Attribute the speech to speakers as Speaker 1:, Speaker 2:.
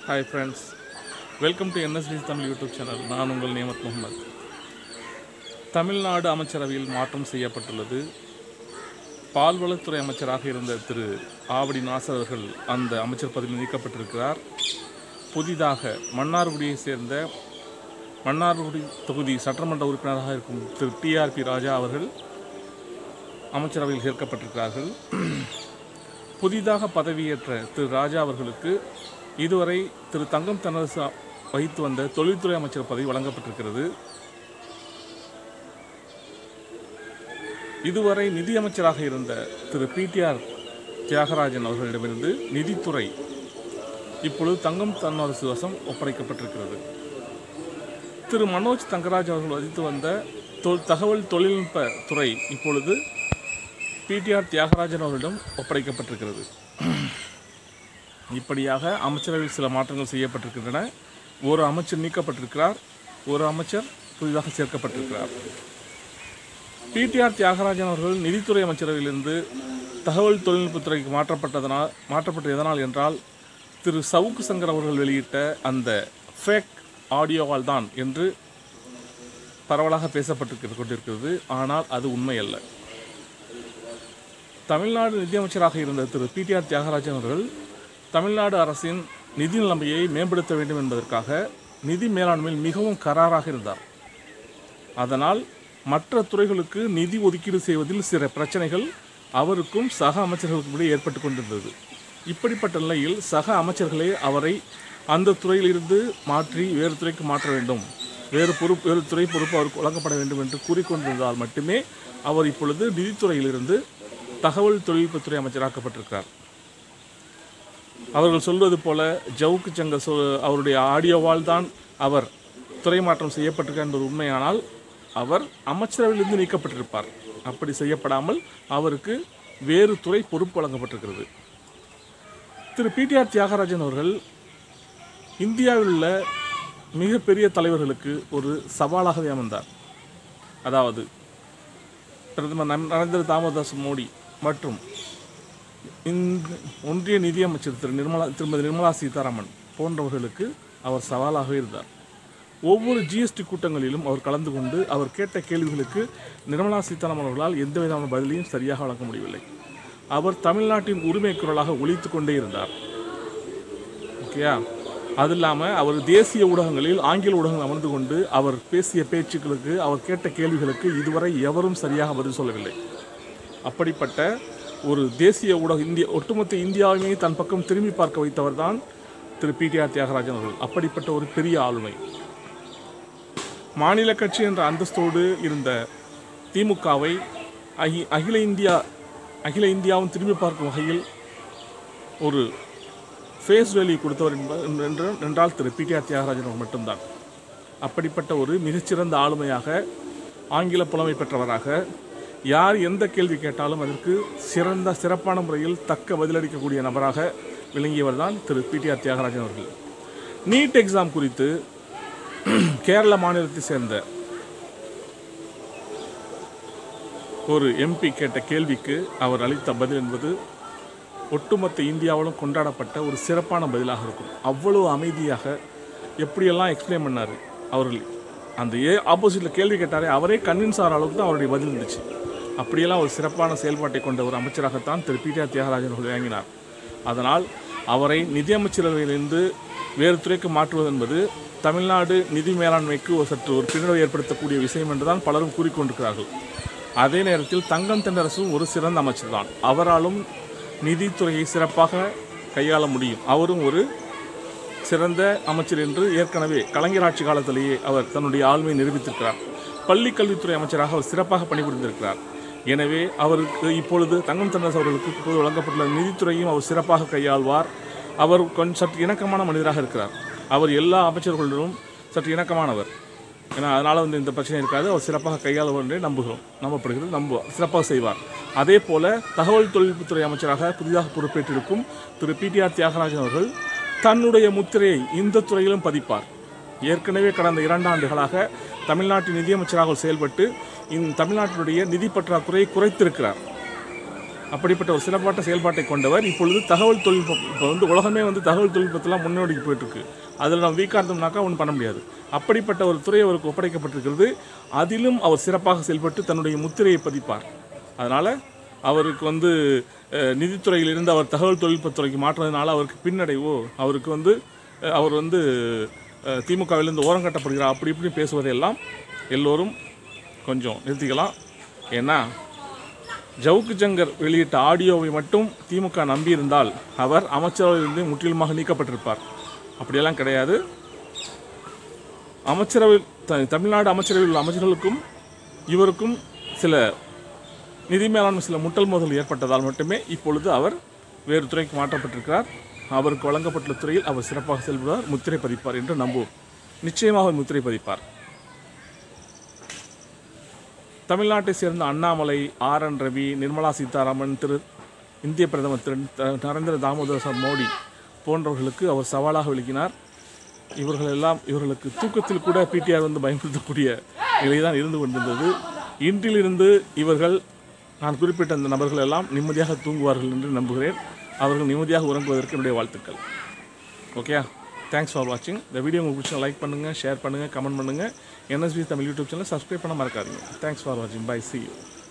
Speaker 1: hi friends welcome to NST Tamil YouTube channel நான் உங்கள் நியமத் முகமது தமிழ்நாடு அமைச்சரவையில் மாற்றம் செய்யப்பட்டுள்ளது பால்வளத்துறை அமைச்சராக இருந்த திரு ஆவடி நாசர் அவர்கள் அந்த அமைச்சர் பதவியில் நீக்கப்பட்டிருக்கிறார் புதிதாக மன்னார்குடியை சேர்ந்த மன்னார்குடி தொகுதி சட்டமன்ற உறுப்பினராக இருக்கும் திரு டிஆர்பி ராஜா அவர்கள் அமைச்சரவையில் சேர்க்கப்பட்டிருக்கிறார்கள் புதிதாக பதவியேற்ற திரு ராஜா அவர்களுக்கு இதுவரை திரு தங்கம் தென்னரசு வகித்து வந்த தொழில்துறை அமைச்சர் பதவி வழங்கப்பட்டிருக்கிறது இதுவரை நிதியமைச்சராக இருந்த திரு பிடிஆர் தியாகராஜன் அவர்களிடமிருந்து நிதித்துறை இப்பொழுது தங்கம் தென்னரசு வசம் ஒப்படைக்கப்பட்டிருக்கிறது திரு மனோஜ் தங்கராஜ் அவர்கள் வகித்து வந்த தொ- தகவல் தொழில்நுட்ப துறை இப்பொழுது பிடிஆர் தியாகராஜன் அவர்களிடம் ஒப்படைக்கப்பட்டிருக்கிறது இப்படியாக அமைச்சரவையில் சில மாற்றங்கள் செய்யப்பட்டிருக்கின்றன ஒரு அமைச்சர் நீக்கப்பட்டிருக்கிறார் ஒரு அமைச்சர் புதிதாக சேர்க்கப்பட்டிருக்கிறார் பிடிஆர் தியாகராஜன் அவர்கள் நிதித்துறை அமைச்சரவையிலிருந்து தகவல் தொழில்நுட்பத்துறைக்கு மாற்றப்பட்டதனால் மாற்றப்பட்டது எதனால் என்றால் திரு சவுக்கு சங்கர் அவர்கள் வெளியிட்ட அந்த ஃபேக் ஆடியோவால் தான் என்று பரவலாக பேசப்பட்டு கொண்டிருக்கிறது ஆனால் அது உண்மையல்ல தமிழ்நாடு நிதியமைச்சராக இருந்த திரு பிடிஆர் தியாகராஜன் அவர்கள் தமிழ்நாடு அரசின் நிதி நிலைமையை மேம்படுத்த வேண்டும் என்பதற்காக நிதி மேலாண்மையில் மிகவும் கராராக இருந்தார் அதனால் மற்ற துறைகளுக்கு நிதி ஒதுக்கீடு செய்வதில் சில பிரச்சனைகள் அவருக்கும் சக அமைச்சர்களுக்கும் இடையே ஏற்பட்டு கொண்டிருந்தது இப்படிப்பட்ட நிலையில் சக அமைச்சர்களே அவரை அந்த துறையிலிருந்து மாற்றி வேறு துறைக்கு மாற்ற வேண்டும் வேறு பொறுப்பு வேறு துறை பொறுப்பு அவருக்கு வழங்கப்பட வேண்டும் என்று கூறிக்கொண்டிருந்தால் மட்டுமே அவர் இப்பொழுது நிதித்துறையிலிருந்து தகவல் தொழில்நுட்பத்துறை அமைச்சராக்கப்பட்டிருக்கிறார் அவர்கள் சொல்வது போல ஜவுக்கு சங்க சொ அவருடைய ஆடியோவால் தான் அவர் துறை மாற்றம் செய்யப்பட்டிருக்கார் என்பது உண்மையானால் அவர் அமைச்சரவையிலிருந்து நீக்கப்பட்டிருப்பார் அப்படி செய்யப்படாமல் அவருக்கு வேறு துறை பொறுப்பு வழங்கப்பட்டிருக்கிறது திரு பிடிஆர் தியாகராஜன் அவர்கள் இந்தியாவில் உள்ள மிகப்பெரிய தலைவர்களுக்கு ஒரு சவாலாகவே அமர்ந்தார் அதாவது பிரதமர் நம்- நரேந்திர தாமோதாஸ் மோடி மற்றும் இந்த ஒன்றிய நிதியமைச்சர் திரு நிர்மலா திருமதி நிர்மலா சீதாராமன் போன்றவர்களுக்கு அவர் சவாலாக இருந்தார் ஒவ்வொரு ஜிஎஸ்டி கூட்டங்களிலும் அவர் கலந்து கொண்டு அவர் கேட்ட கேள்விகளுக்கு நிர்மலா சீதாராமன் அவர்களால் எந்த விதமான பதிலையும் சரியாக வழங்க முடியவில்லை அவர் தமிழ்நாட்டின் உரிமை குரலாக ஒலித்து கொண்டே இருந்தார் ஓகேயா அது இல்லாமல் அவர் தேசிய ஊடகங்களில் ஆங்கில ஊடகங்கள் அமர்ந்து கொண்டு அவர் பேசிய பேச்சுக்களுக்கு அவர் கேட்ட கேள்விகளுக்கு இதுவரை எவரும் சரியாக பதில் சொல்லவில்லை அப்படிப்பட்ட ஒரு தேசிய ஊடக இந்திய ஒட்டுமொத்த இந்தியாவையுமே தன் பக்கம் திரும்பி பார்க்க வைத்தவர் தான் திரு பிடிஆர் தியாகராஜன் அவர்கள் அப்படிப்பட்ட ஒரு பெரிய ஆளுமை மாநில கட்சி என்ற அந்தஸ்தோடு இருந்த திமுகவை அகி அகில இந்தியா அகில இந்தியாவும் திரும்பி பார்க்கும் வகையில் ஒரு ஃபேஸ் வேல்யூ கொடுத்தவர் என்ப- என்று என்றால் திரு பிடிஆர் தியாகராஜன் அவர்கள் மட்டும்தான் அப்படிப்பட்ட ஒரு மிகச்சிறந்த ஆளுமையாக ஆங்கில புலமை பெற்றவராக யார் எந்த கேள்வி கேட்டாலும் அதற்கு சிறந்த சிறப்பான முறையில் தக்க பதிலளிக்கக்கூடிய நபராக விளங்கியவர் தான் திரு பிடிஆர் தியாகராஜன் அவர்கள் நீட் எக்ஸாம் குறித்து கேரள மாநிலத்தை சேர்ந்த ஒரு எம்பி கேட்ட கேள்விக்கு அவர் அளித்த பதில் என்பது ஒட்டுமொத்த இந்தியாவிலும் கொண்டாடப்பட்ட ஒரு சிறப்பான பதிலாக இருக்கும் அவ்வளவு அமைதியாக எப்படியெல்லாம் எக்ஸ்பிளைன் பண்ணார் அவர்கள் அந்த ஏ ஆப்போசிட்டில் கேள்வி கேட்டாரே அவரே கன்வின்ஸ் ஆகிற அளவுக்கு தான் அவருடைய பதில் இருந்துச்சு அப்படியெல்லாம் ஒரு சிறப்பான செயல்பாட்டை கொண்ட ஒரு அமைச்சராகத்தான் திரு பிடிஆர் தியாகராஜன் அவர்கள் இறங்கினார் அதனால் அவரை நிதியமைச்சரவையிலிருந்து வேறு துறைக்கு மாற்றுவது என்பது தமிழ்நாடு நிதி மேலாண்மைக்கு ஒரு சற்று ஒரு பின்னடைவை ஏற்படுத்தக்கூடிய விஷயம் என்றுதான் பலரும் கூறிக்கொண்டிருக்கிறார்கள் அதே நேரத்தில் தங்கம் தென்னரசும் ஒரு சிறந்த அமைச்சர் தான் அவராலும் நிதித்துறையை சிறப்பாக கையாள முடியும் அவரும் ஒரு சிறந்த அமைச்சர் என்று ஏற்கனவே கலைஞர் ஆட்சி காலத்திலேயே அவர் தன்னுடைய ஆளுமையை நிரூபித்திருக்கிறார் பள்ளி கல்வித்துறை அமைச்சராக அவர் சிறப்பாக பணிபுரிந்திருக்கிறார் எனவே அவருக்கு இப்பொழுது தங்கம் தென்னரசு அவர்களுக்கு இப்போது வழங்கப்பட்டுள்ள நிதித்துறையும் அவர் சிறப்பாக கையாள்வார் அவர் கொஞ்சம் சற்று இணக்கமான மனிதராக இருக்கிறார் அவர் எல்லா அமைச்சர்களிடம் சற்று இணக்கமானவர் ஏன்னா அதனால் வந்து இந்த பிரச்சனை இருக்காது அவர் சிறப்பாக கையாளுவார் என்றே நம்புகிறோம் நம்பப்படுகிறது நம்புவார் சிறப்பாக செய்வார் அதே போல தகவல் தொழில்நுட்பத்துறை அமைச்சராக புதிதாக பொறுப்பேற்றிருக்கும் திரு பிடிஆர் தியாகராஜன் அவர்கள் தன்னுடைய முத்திரையை இந்த துறையிலும் பதிப்பார் ஏற்கனவே கடந்த இரண்டு ஆண்டுகளாக தமிழ்நாட்டின் நிதியமைச்சராக அவர் செயல்பட்டு இந்த தமிழ்நாட்டினுடைய நிதி பற்றாக்குறையை குறைத்திருக்கிறார் அப்படிப்பட்ட ஒரு சிறப்பாட்ட செயல்பாட்டை கொண்டவர் இப்பொழுது தகவல் தொழில்நுட்பம் இப்போ வந்து உலகமே வந்து தகவல் தொழில்நுட்பத்தெல்லாம் முன்னோடிக்கு போயிட்டுருக்கு அதில் நம்ம வீக்காக இருந்தோம்னாக்கா ஒன்றும் பண்ண முடியாது அப்படிப்பட்ட ஒரு துறை அவருக்கு ஒப்படைக்கப்பட்டிருக்கிறது அதிலும் அவர் சிறப்பாக செயல்பட்டு தன்னுடைய முத்திரையை பதிப்பார் அதனால் அவருக்கு வந்து அஹ், நிதித்துறையிலிருந்து அவர் தகவல் தொழில்நுட்பத்துறைக்கு மாற்றுறதுனால அவருக்கு பின்னடைவோ அவருக்கு வந்து அஹ், அவர் வந்து அஹ், திமுகவிலிருந்து ஓரம் கட்டப்படுகிறார் அப்படி இப்படி பேசுவதையெல்லாம் எல்லோரும் கொஞ்சம் நிறுத்திக்கலாம் ஏன்னா ஜவுக்கு ஜங்கர் வெளியிட்ட ஆடியோவை மட்டும் திமுக நம்பியிருந்தால் அவர் அமைச்சரவையிலிருந்து முற்றிலுமாக நீக்கப்பட்டிருப்பார் அப்படியெல்லாம் கிடையாது அமைச்சரவை த- தமிழ்நாடு அமைச்சரவையில் உள்ள அமைச்சர்களுக்கும் இவருக்கும் சில நிதி மேலாண்மை சில முட்டல் மோதல் ஏற்பட்டதால் மட்டுமே இப்பொழுது அவர் வேறு துறைக்கு மாற்றப்பட்டிருக்கிறார் அவருக்கு வழங்கப்பட்டுள்ள துறையில் அவர் சிறப்பாக செயல்படுவார் முத்திரை பதிப்பார் என்று நம்புவோம் நிச்சயமாக அவர் முத்திரை பதிப்பார் தமிழ்நாட்டை சேர்ந்த அண்ணாமலை ஆர் என் ரவி நிர்மலா சீதாராமன் திரு இந்திய பிரதமர் திரு த- நரேந்திர தாமோதர் ச- மோடி போன்றவர்களுக்கு அவர் சவாலாக விளக்கினார் இவர்கள் எல்லாம் இவர்களுக்கு தூக்கத்தில் கூட பிடிஆர் வந்து பயன்படுத்தக்கூடிய நிலைதான் இருந்து கொண்டிருந்தது இன்றிலிருந்து இவர்கள் நான் குறிப்பிட்ட அந்த நபர்கள் எல்லாம் நிம்மதியாக தூங்குவார்கள் என்று நம்புகிறேன் அவர்கள் நிம்மதியாக உறங்குவதற்கு என்னுடைய வாழ்த்துக்கள் ஓகே தேங்க்ஸ் ஃபார் வாட்சிங் இந்த வீடியோ உங்களுக்கு பிடிச்சா லைக் பண்ணுங்கள் ஷேர் பண்ணுங்கள் கமெண்ட் பண்ணுங்கள் NSB Tamil YouTube channel subscribe பண்ண மறக்காதீங்க தேங்க்ஸ் ஃபார் வாட்சிங் பை சி யூ